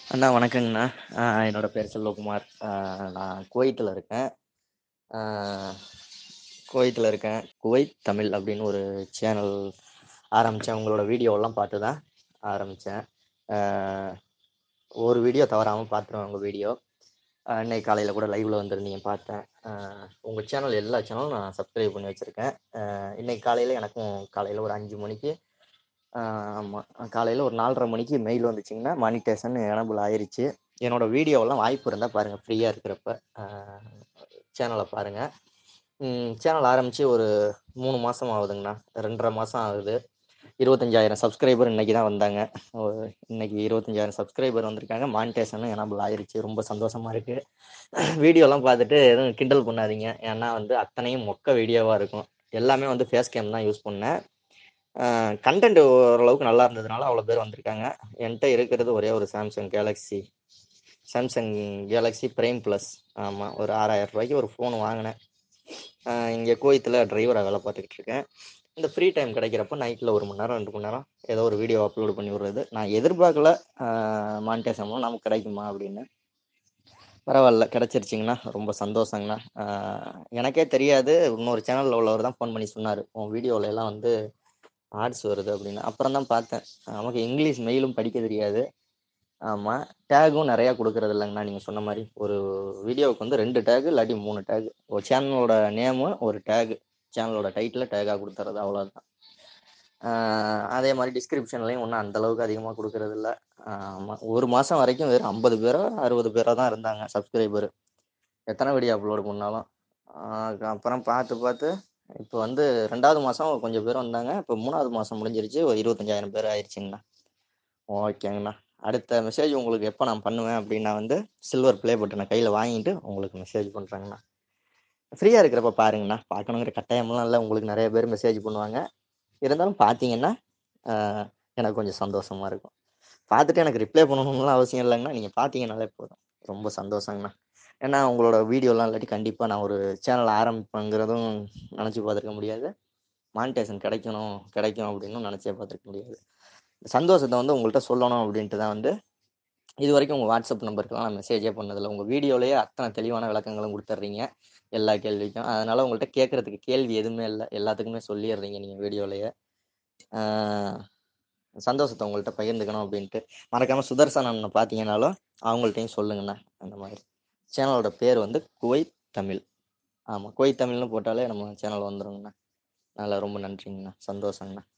அண்ணா வணக்கங்கண்ணா ஆஹ் என்னோட பேர் செல்வகுமார் ஆஹ் நான் குவைத்தில் இருக்கேன் ஆஹ் குவைத்தில் இருக்கேன் குவைத் தமிழ் அப்படின்னு ஒரு சேனல் ஆரம்பித்தேன் உங்களோட வீடியோவெல்லாம் பார்த்து தான் ஆரம்பித்தேன் ஒரு வீடியோ தவறாமல் பார்த்துருவேன் உங்கள் வீடியோ இன்னைக்கு காலையில் கூட லைவில் வந்திருந்தீங்க பார்த்தேன் உங்கள் சேனல் எல்லா சேனலும் நான் சப்ஸ்கிரைப் பண்ணி வச்சுருக்கேன் இன்னைக்கு காலையில் எனக்கும் காலையில் ஒரு அஞ்சு மணிக்கு ஆமாம் காலையில் ஒரு நாலரை மணிக்கு மெயில் வந்துச்சிங்கன்னா மானிட்டேஷன் எனபிள் ஆயிருச்சு என்னோட வீடியோவெல்லாம் வாய்ப்பு இருந்தால் பாருங்கள் ஃப்ரீயாக இருக்கிறப்ப சேனலை பாருங்கள் சேனல் ஆரம்பித்து ஒரு மூணு மாதம் ஆகுதுங்கண்ணா ரெண்டரை மாதம் ஆகுது இருபத்தஞ்சாயிரம் சப்ஸ்கிரைபர் இன்றைக்கி தான் வந்தாங்க இன்னைக்கு இருபத்தஞ்சாயிரம் சப்ஸ்கிரைபர் வந்திருக்காங்க மானிட்டேஷனும் எனபிள் ஆயிருச்சு ரொம்ப சந்தோஷமாக இருக்குது வீடியோலாம் பார்த்துட்டு எதுவும் கிண்டல் பண்ணாதீங்க ஏன்னா வந்து அத்தனையும் மொக்க வீடியோவாக இருக்கும் எல்லாமே வந்து ஃபேஸ் கேம் தான் யூஸ் பண்ணேன் கண்டென்ட் ஓரளவுக்கு நல்லா இருந்ததுனால அவ்வளோ பேர் வந்திருக்காங்க என்கிட்ட இருக்கிறது ஒரே ஒரு Samsung Galaxy Samsung Galaxy prime plus ஆமாம் ஒரு ஆறாயிரம் ரூபாய்க்கு ஒரு ஃபோன் வாங்கினேன் இங்கே கோயத்தில் டிரைவராக வேலை பார்த்துக்கிட்டு இருக்கேன் இந்த ஃப்ரீ டைம் கிடைக்கிறப்ப நைட்டில் ஒரு மணி நேரம் ரெண்டு மணி நேரம் ஏதோ ஒரு வீடியோ அப்லோட் பண்ணி விடுறது நான் எதிர்பார்க்கல மானிட்டேஷன்லாம் நமக்கு கிடைக்குமா அப்படின்னு பரவாயில்ல கிடச்சிருச்சிங்கண்ணா ரொம்ப சந்தோஷங்கண்ணா எனக்கே தெரியாது இன்னொரு சேனலில் உள்ளவர் தான் ஃபோன் பண்ணி சொன்னார் உன் வீடியோவில் எல்லாம் வந்து ஆட்ஸ் வருது அப்படின்னு அப்புறம் தான் பார்த்தேன் நமக்கு இங்கிலீஷ் மெயிலும் படிக்க தெரியாது ஆமாம் டேகும் நிறையா கொடுக்குறது இல்லைங்கண்ணா நீங்கள் சொன்ன மாதிரி ஒரு வீடியோவுக்கு வந்து ரெண்டு டேகு இல்லாட்டி மூணு டேகு ஒரு சேனலோட நேமு ஒரு டேகு சேனலோட டைட்டில் டேகாக கொடுத்துறது அவ்வளோதான் அதே மாதிரி டிஸ்கிரிப்ஷன்லையும் ஒன்றும் அந்தளவுக்கு அதிகமாக கொடுக்கறது இல்லை ஆமாம் ஒரு மாதம் வரைக்கும் வெறும் ஐம்பது பேரோ அறுபது பேரோ தான் இருந்தாங்க சப்ஸ்கிரைபர் எத்தனை வீடியோ அப்லோடு பண்ணாலும் அப்புறம் பார்த்து பார்த்து இப்போ வந்து ரெண்டாவது மாதம் கொஞ்சம் பேர் வந்தாங்க இப்போ மூணாவது மாதம் முடிஞ்சிருச்சு ஒரு இருபத்தஞ்சாயிரம் பேர் ஆயிடுச்சுங்கண்ணா ஓகேங்கண்ணா அடுத்த மெசேஜ் உங்களுக்கு எப்போ நான் பண்ணுவேன் அப்படின்னா வந்து சில்வர் ப்ளே பட்டனை கையில் வாங்கிட்டு உங்களுக்கு மெசேஜ் பண்ணுறேங்கண்ணா ஃப்ரீயாக இருக்கிறப்ப பாருங்கண்ணா பார்க்கணுங்கிற கட்டாயமெல்லாம் இல்லை உங்களுக்கு நிறைய பேர் மெசேஜ் பண்ணுவாங்க இருந்தாலும் பார்த்தீங்கன்னா எனக்கு கொஞ்சம் சந்தோஷமாக இருக்கும் பார்த்துட்டு எனக்கு ரிப்ளை பண்ணணும்லாம் அவசியம் இல்லைங்கண்ணா நீங்கள் பார்த்தீங்கனாலே போதும் ரொம்ப சந்தோஷங்கண்ணா ஏன்னா உங்களோட வீடியோலாம் இல்லாட்டி கண்டிப்பாக நான் ஒரு சேனல் ஆரம்பிப்பேங்கிறதும் நினச்சி பார்த்துருக்க முடியாது மானிட்டேஷன் கிடைக்கணும் கிடைக்கும் அப்படின்னு நினச்சே பார்த்துருக்க முடியாது சந்தோஷத்தை வந்து உங்கள்கிட்ட சொல்லணும் அப்படின்ட்டு தான் வந்து இது வரைக்கும் உங்கள் வாட்ஸ்அப் நம்பருக்கெல்லாம் நான் மெசேஜே பண்ணதில்லை உங்கள் வீடியோலேயே அத்தனை தெளிவான விளக்கங்களும் கொடுத்துட்றீங்க எல்லா கேள்விக்கும் அதனால் உங்கள்கிட்ட கேட்குறதுக்கு கேள்வி எதுவுமே இல்லை எல்லாத்துக்குமே சொல்லிடுறீங்க நீங்கள் வீடியோலேயே சந்தோஷத்தை உங்கள்கிட்ட பகிர்ந்துக்கணும் அப்படின்ட்டு மறக்காமல் சுதர்சனன் பார்த்தீங்கன்னாலும் அவங்கள்ட்டையும் சொல்லுங்கண்ணா அந்த மாதிரி சேனலோட பேர் வந்து குவைத் தமிழ் ஆமாம் குவைத் தமிழ்னு போட்டாலே நம்ம சேனல் வந்துடுங்கண்ணா நல்லா ரொம்ப நன்றிங்கண்ணா சந்தோஷங்கண்ணா